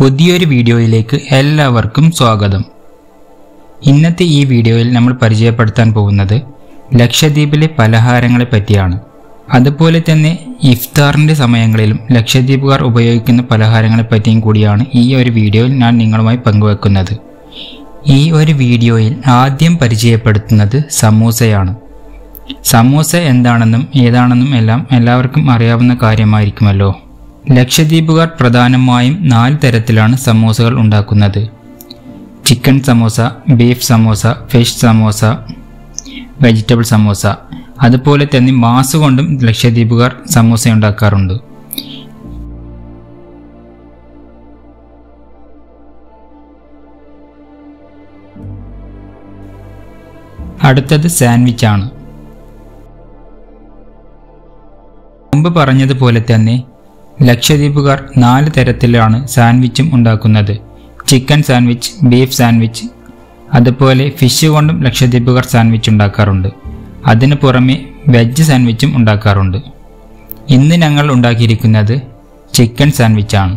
പുതിയൊരു വീഡിയോയിലേക്ക് എല്ലാവർക്കും സ്വാഗതം ഇന്നത്തെ ഈ വീഡിയോയിൽ നമ്മൾ പരിചയപ്പെടുത്താൻ പോകുന്നത് ലക്ഷദ്വീപിലെ പലഹാരങ്ങളെ പറ്റിയാണ് അതുപോലെ തന്നെ ഇഫ്താറിൻ്റെ സമയങ്ങളിലും ലക്ഷദ്വീപുകാർ ഉപയോഗിക്കുന്ന പലഹാരങ്ങളെ പറ്റിയും കൂടിയാണ് ഈ ഒരു വീഡിയോയിൽ ഞാൻ നിങ്ങളുമായി പങ്കുവെക്കുന്നത് ഈ ഒരു വീഡിയോയിൽ ആദ്യം പരിചയപ്പെടുത്തുന്നത് സമൂസയാണ് സമൂസ എന്താണെന്നും ഏതാണെന്നും എല്ലാം എല്ലാവർക്കും അറിയാവുന്ന കാര്യമായിരിക്കുമല്ലോ ലക്ഷദ്വീപുകാർ പ്രധാനമായും നാല് തരത്തിലാണ് സമൂസകൾ ഉണ്ടാക്കുന്നത് chicken samosa beef samosa fish samosa vegetable samosa അതുപോലെ തന്നെ മാസ് കൊണ്ടും ലക്ഷദ്വീപുകാർ സമൂസ ഉണ്ടാക്കാറുണ്ട് അടുത്തത് സാൻഡ്വിച്ച് ആണ് മുമ്പ് പറഞ്ഞതുപോലെ തന്നെ ലക്ഷദ്വീപുകാർ നാല് തരത്തിലാണ് സാൻഡ്വിച്ചും ഉണ്ടാക്കുന്നത് ചിക്കൻ സാൻഡ്വിച്ച് ബീഫ് സാൻഡ്വിച്ച് അതുപോലെ ഫിഷ് കൊണ്ടും ലക്ഷദ്വീപുകാർ സാൻഡ്വിച്ച് ഉണ്ടാക്കാറുണ്ട് അതിനു പുറമെ വെജ് സാൻഡ്വിച്ചും ഉണ്ടാക്കാറുണ്ട് ഇന്ന് ഞങ്ങൾ ഉണ്ടാക്കിയിരിക്കുന്നത് ചിക്കൻ സാൻഡ്വിച്ചാണ്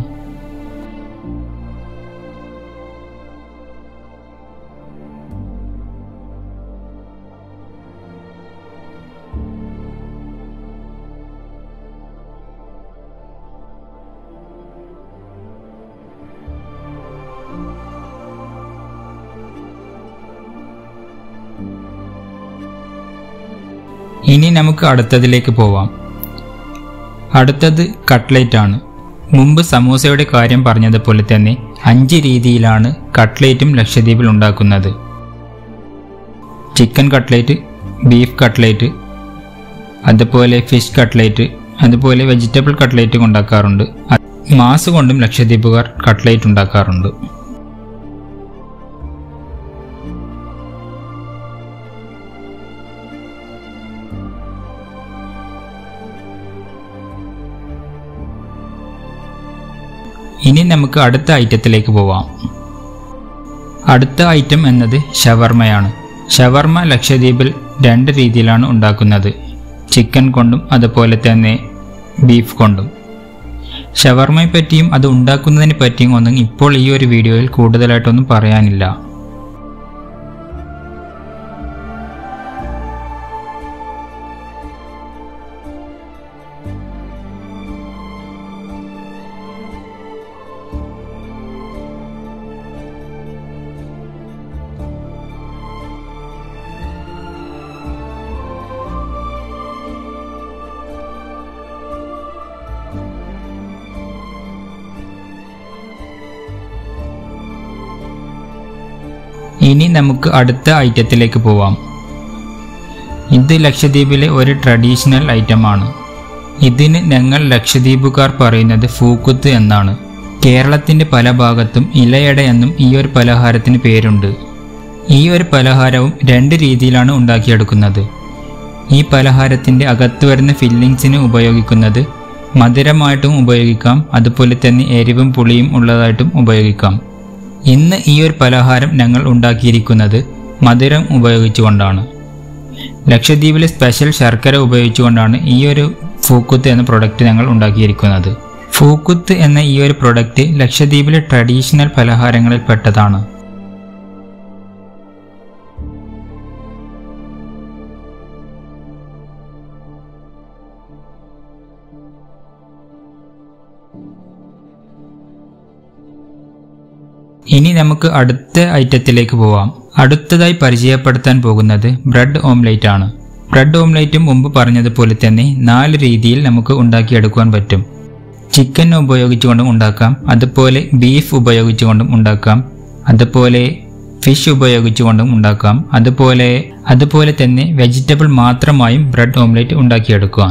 ഇനി നമുക്ക് അടുത്തതിലേക്ക് പോവാം അടുത്തത് കട്ട്ലേറ്റ് ആണ് മുമ്പ് സമൂസയുടെ കാര്യം പറഞ്ഞതുപോലെ തന്നെ അഞ്ച് രീതിയിലാണ് കട്ട്ലേറ്റും ലക്ഷദ്വീപിൽ ഉണ്ടാക്കുന്നത് ചിക്കൻ കട്ട്ലേറ്റ് ബീഫ് കട്ട്ലേറ്റ് അതുപോലെ ഫിഷ് കട്ട്ലേറ്റ് അതുപോലെ വെജിറ്റബിൾ കട്ട്ലേറ്റ് ഉണ്ടാക്കാറുണ്ട് മാസ് കൊണ്ടും ലക്ഷദ്വീപുകാർ കട്ട്ലേറ്റ് ഉണ്ടാക്കാറുണ്ട് ഇനി നമുക്ക് അടുത്ത ഐറ്റത്തിലേക്ക് പോവാം അടുത്ത ഐറ്റം എന്നത് ഷവർമയാണ് ഷവർമ ലക്ഷദ്വീപിൽ രണ്ട് രീതിയിലാണ് ഉണ്ടാക്കുന്നത് ചിക്കൻ കൊണ്ടും അതുപോലെ തന്നെ ബീഫ് കൊണ്ടും ഷവർമയെ പറ്റിയും അത് ഉണ്ടാക്കുന്നതിനെ പറ്റിയും ഒന്നും ഇപ്പോൾ ഈ ഒരു വീഡിയോയിൽ കൂടുതലായിട്ടൊന്നും പറയാനില്ല ഇനി നമുക്ക് അടുത്ത ഐറ്റത്തിലേക്ക് പോവാം ഇത് ലക്ഷദ്വീപിലെ ഒരു ട്രഡീഷണൽ ഐറ്റമാണ് ഇതിന് ഞങ്ങൾ ലക്ഷദ്വീപുകാർ പറയുന്നത് ഫൂക്കുത്ത് എന്നാണ് കേരളത്തിൻ്റെ പല ഭാഗത്തും ഇലയട എന്നും ഈ ഒരു പലഹാരത്തിന് പേരുണ്ട് ഈ ഒരു പലഹാരവും രണ്ട് രീതിയിലാണ് ഉണ്ടാക്കിയെടുക്കുന്നത് ഈ പലഹാരത്തിൻ്റെ അകത്ത് വരുന്ന ഫില്ലിങ്സിന് ഉപയോഗിക്കുന്നത് മധുരമായിട്ടും ഉപയോഗിക്കാം അതുപോലെ തന്നെ എരിവും പുളിയും ഉള്ളതായിട്ടും ഉപയോഗിക്കാം ഇന്ന് ഈ ഒരു പലഹാരം ഞങ്ങൾ ഉണ്ടാക്കിയിരിക്കുന്നത് മധുരം ഉപയോഗിച്ചുകൊണ്ടാണ് ലക്ഷദ്വീപിലെ സ്പെഷ്യൽ ശർക്കര ഉപയോഗിച്ചുകൊണ്ടാണ് ഈ ഒരു ഫൂക്കുത്ത് എന്ന പ്രൊഡക്റ്റ് ഞങ്ങൾ ഉണ്ടാക്കിയിരിക്കുന്നത് ഫൂക്കുത്ത് എന്ന ഈ ഒരു പ്രൊഡക്റ്റ് ലക്ഷദ്വീപിലെ ട്രഡീഷണൽ പലഹാരങ്ങളിൽ പെട്ടതാണ് ഇനി നമുക്ക് അടുത്ത ഐറ്റത്തിലേക്ക് പോവാം അടുത്തതായി പരിചയപ്പെടുത്താൻ പോകുന്നത് ബ്രെഡ് ഓംലേറ്റ് ആണ് ബ്രെഡ് ഓംലേറ്റും മുമ്പ് പറഞ്ഞതുപോലെ തന്നെ നാല് രീതിയിൽ നമുക്ക് ഉണ്ടാക്കിയെടുക്കുവാൻ പറ്റും ചിക്കൻ ഉപയോഗിച്ചുകൊണ്ടും ഉണ്ടാക്കാം അതുപോലെ ബീഫ് ഉപയോഗിച്ചുകൊണ്ടും ഉണ്ടാക്കാം അതുപോലെ ഫിഷ് ഉപയോഗിച്ചുകൊണ്ടും ഉണ്ടാക്കാം അതുപോലെ അതുപോലെ തന്നെ വെജിറ്റബിൾ മാത്രമായും ബ്രെഡ് ഓംലേറ്റ് ഉണ്ടാക്കിയെടുക്കുക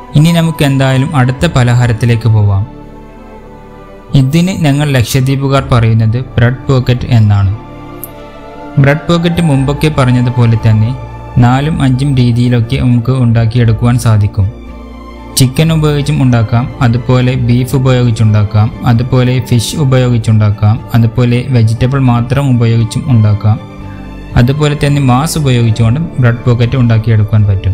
ഇനി നമുക്ക് എന്തായാലും അടുത്ത പലഹാരത്തിലേക്ക് പോവാം ഇതിന് ഞങ്ങൾ ലക്ഷദ്വീപുകാർ പറയുന്നത് ബ്രെഡ് പോക്കറ്റ് എന്നാണ് ബ്രെഡ് പോക്കറ്റ് മുമ്പൊക്കെ പറഞ്ഞതുപോലെ തന്നെ നാലും അഞ്ചും രീതിയിലൊക്കെ നമുക്ക് ഉണ്ടാക്കിയെടുക്കുവാൻ സാധിക്കും ചിക്കൻ ഉപയോഗിച്ചും ഉണ്ടാക്കാം അതുപോലെ ബീഫ് ഉപയോഗിച്ചുണ്ടാക്കാം അതുപോലെ ഫിഷ് ഉപയോഗിച്ചുണ്ടാക്കാം അതുപോലെ വെജിറ്റബിൾ മാത്രം ഉപയോഗിച്ചും ഉണ്ടാക്കാം അതുപോലെ തന്നെ മാസ് ഉപയോഗിച്ചുകൊണ്ട് ബ്രെഡ് പോക്കറ്റ് ഉണ്ടാക്കിയെടുക്കാൻ പറ്റും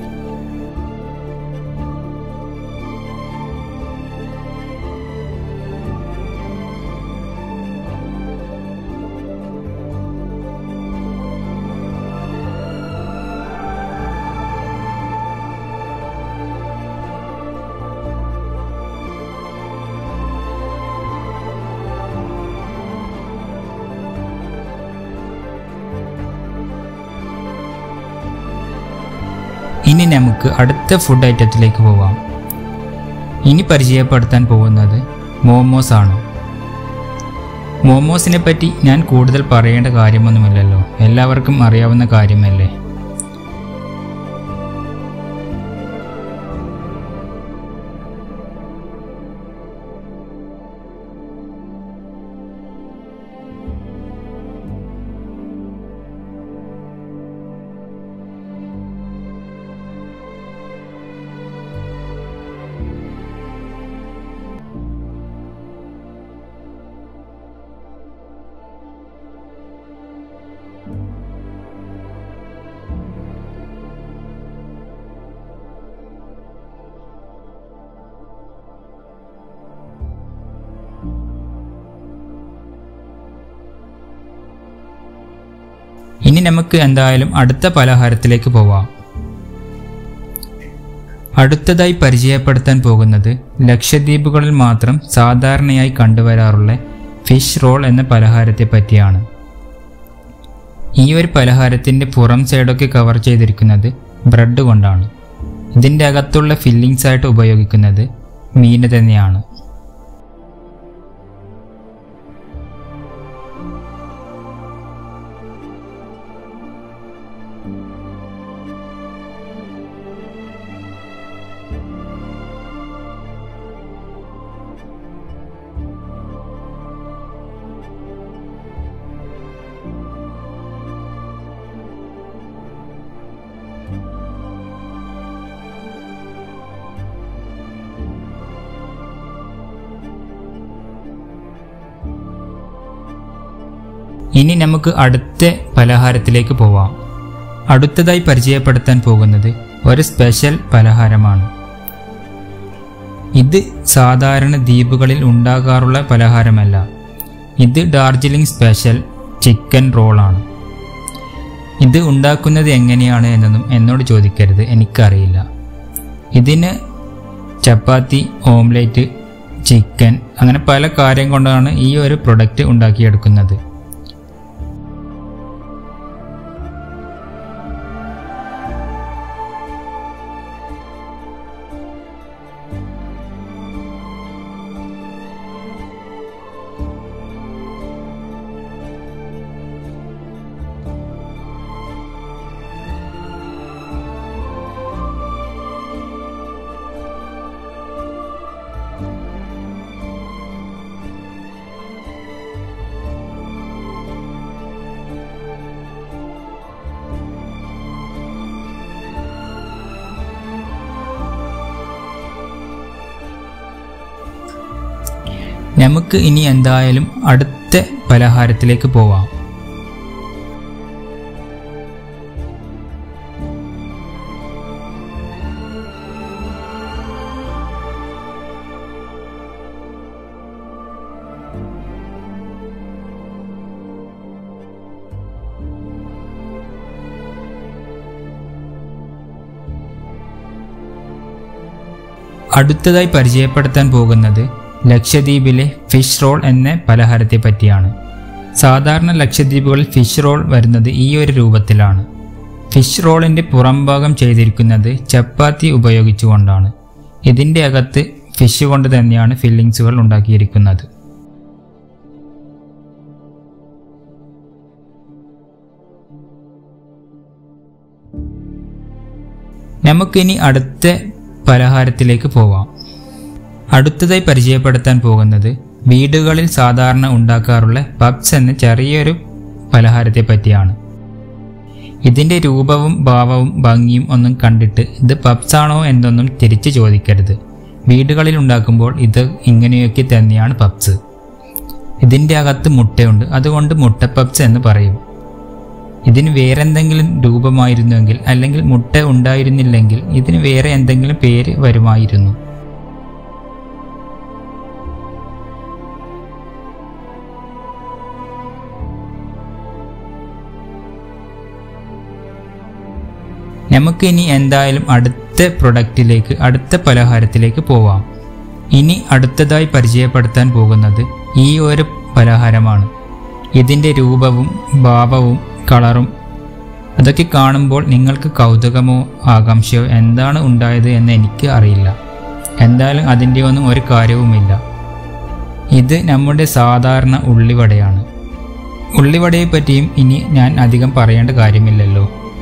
ഇനി നമുക്ക് അടുത്ത ഫുഡ് ഐറ്റത്തിലേക്ക് പോവാം ഇനി പരിചയപ്പെടുത്താൻ പോകുന്നത് മോമോസ് ആണ് മോമോസിനെ പറ്റി ഞാൻ കൂടുതൽ പറയേണ്ട കാര്യമൊന്നുമില്ലല്ലോ എല്ലാവർക്കും അറിയാവുന്ന കാര്യമല്ലേ ഇനി നമുക്ക് എന്തായാലും അടുത്ത പലഹാരത്തിലേക്ക് പോവാം അടുത്തതായി പരിചയപ്പെടുത്താൻ പോകുന്നത് ലക്ഷദ്വീപുകളിൽ മാത്രം സാധാരണയായി കണ്ടുവരാറുള്ള ഫിഷ് റോൾ എന്ന പലഹാരത്തെ പറ്റിയാണ് ഈ ഒരു പലഹാരത്തിൻ്റെ പുറം സൈഡൊക്കെ കവർ ചെയ്തിരിക്കുന്നത് ബ്രെഡ് കൊണ്ടാണ് ഇതിൻ്റെ അകത്തുള്ള ഫില്ലിങ്സ് ആയിട്ട് ഉപയോഗിക്കുന്നത് മീന് തന്നെയാണ് ഇനി നമുക്ക് അടുത്ത പലഹാരത്തിലേക്ക് പോവാം അടുത്തതായി പരിചയപ്പെടുത്താൻ പോകുന്നത് ഒരു സ്പെഷ്യൽ പലഹാരമാണ് ഇത് സാധാരണ ദ്വീപുകളിൽ ഉണ്ടാകാറുള്ള പലഹാരമല്ല ഇത് ഡാർജിലിംഗ് സ്പെഷ്യൽ ചിക്കൻ റോളാണ് ഇത് ഉണ്ടാക്കുന്നത് എങ്ങനെയാണ് എന്നൊന്നും എന്നോട് ചോദിക്കരുത് എനിക്കറിയില്ല ഇതിന് ചപ്പാത്തി ഓംലേറ്റ് ചിക്കൻ അങ്ങനെ പല കാര്യം കൊണ്ടാണ് ഈ ഒരു പ്രൊഡക്റ്റ് ഉണ്ടാക്കിയെടുക്കുന്നത് നമുക്ക് ഇനി എന്തായാലും അടുത്ത പലഹാരത്തിലേക്ക് പോവാം അടുത്തതായി പരിചയപ്പെടുത്താൻ പോകുന്നത് ലക്ഷദ്വീപിലെ ഫിഷ് റോൾ എന്ന പലഹാരത്തെ പറ്റിയാണ് സാധാരണ ലക്ഷദ്വീപുകളിൽ ഫിഷ് റോൾ വരുന്നത് ഈ ഒരു രൂപത്തിലാണ് ഫിഷ് റോളിൻ്റെ പുറംഭാഗം ചെയ്തിരിക്കുന്നത് ചപ്പാത്തി ഉപയോഗിച്ചുകൊണ്ടാണ് ഇതിൻ്റെ അകത്ത് ഫിഷ് കൊണ്ട് തന്നെയാണ് ഫില്ലിങ്സുകൾ ഉണ്ടാക്കിയിരിക്കുന്നത് നമുക്കിനി അടുത്ത പലഹാരത്തിലേക്ക് പോവാം അടുത്തതായി പരിചയപ്പെടുത്താൻ പോകുന്നത് വീടുകളിൽ സാധാരണ ഉണ്ടാക്കാറുള്ള പബ്സ് എന്ന ചെറിയൊരു പലഹാരത്തെ പറ്റിയാണ് ഇതിൻ്റെ രൂപവും ഭാവവും ഭംഗിയും ഒന്നും കണ്ടിട്ട് ഇത് പബ്സ് ആണോ എന്നൊന്നും തിരിച്ചു ചോദിക്കരുത് വീടുകളിൽ ഉണ്ടാക്കുമ്പോൾ ഇത് ഇങ്ങനെയൊക്കെ തന്നെയാണ് പബ്സ് ഇതിൻ്റെ അകത്ത് മുട്ടയുണ്ട് അതുകൊണ്ട് മുട്ട പബ്സ് എന്ന് പറയും ഇതിന് വേറെ എന്തെങ്കിലും രൂപമായിരുന്നുവെങ്കിൽ അല്ലെങ്കിൽ മുട്ട ഉണ്ടായിരുന്നില്ലെങ്കിൽ ഇതിന് വേറെ എന്തെങ്കിലും പേര് വരുമായിരുന്നു നമുക്ക് ഇനി എന്തായാലും അടുത്ത പ്രൊഡക്റ്റിലേക്ക് അടുത്ത പലഹാരത്തിലേക്ക് പോവാം ഇനി അടുത്തതായി പരിചയപ്പെടുത്താൻ പോകുന്നത് ഈ ഒരു പലഹാരമാണ് ഇതിൻ്റെ രൂപവും ഭാവവും കളറും അതൊക്കെ കാണുമ്പോൾ നിങ്ങൾക്ക് കൗതുകമോ ആകാംക്ഷയോ എന്താണ് ഉണ്ടായത് എന്ന് എനിക്ക് അറിയില്ല എന്തായാലും അതിൻ്റെ ഒന്നും ഒരു കാര്യവുമില്ല ഇത് നമ്മുടെ സാധാരണ ഉള്ളിവടയാണ് ഉള്ളിവടയെ പറ്റിയും ഇനി ഞാൻ അധികം പറയേണ്ട കാര്യമില്ലല്ലോ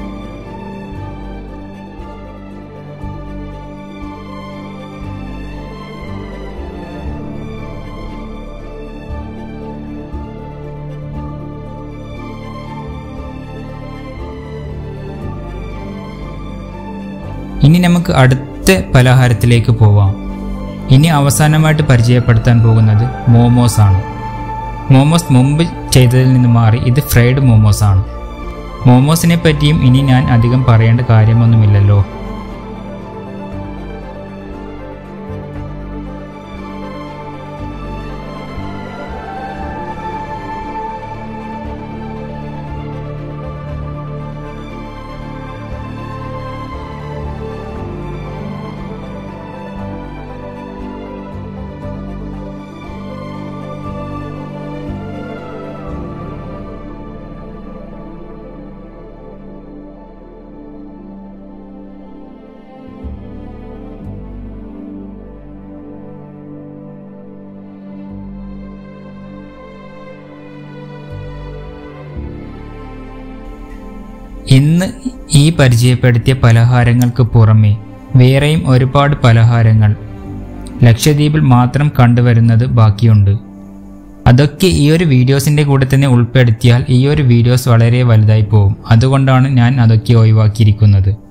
ഇനി നമുക്ക് അടുത്ത പലഹാരത്തിലേക്ക് പോവാം ഇനി അവസാനമായിട്ട് പരിചയപ്പെടുത്താൻ പോകുന്നത് മോമോസ് ആണ് മോമോസ് മുമ്പ് ചെയ്തതിൽ നിന്ന് മാറി ഇത് ഫ്രൈഡ് മോമോസ് ആണ് മോമോസിനെ പറ്റിയും ഇനി ഞാൻ അധികം പറയേണ്ട കാര്യമൊന്നുമില്ലല്ലോ ഇന്ന് ഈ പരിചയപ്പെടുത്തിയ പലഹാരങ്ങൾക്ക് പുറമെ വേറെയും ഒരുപാട് പലഹാരങ്ങൾ ലക്ഷദ്വീപിൽ മാത്രം കണ്ടുവരുന്നത് ബാക്കിയുണ്ട് അതൊക്കെ ഈ ഒരു വീഡിയോസിൻ്റെ കൂടെ തന്നെ ഉൾപ്പെടുത്തിയാൽ ഈ ഒരു വീഡിയോസ് വളരെ വലുതായി പോകും അതുകൊണ്ടാണ് ഞാൻ അതൊക്കെ ഒഴിവാക്കിയിരിക്കുന്നത്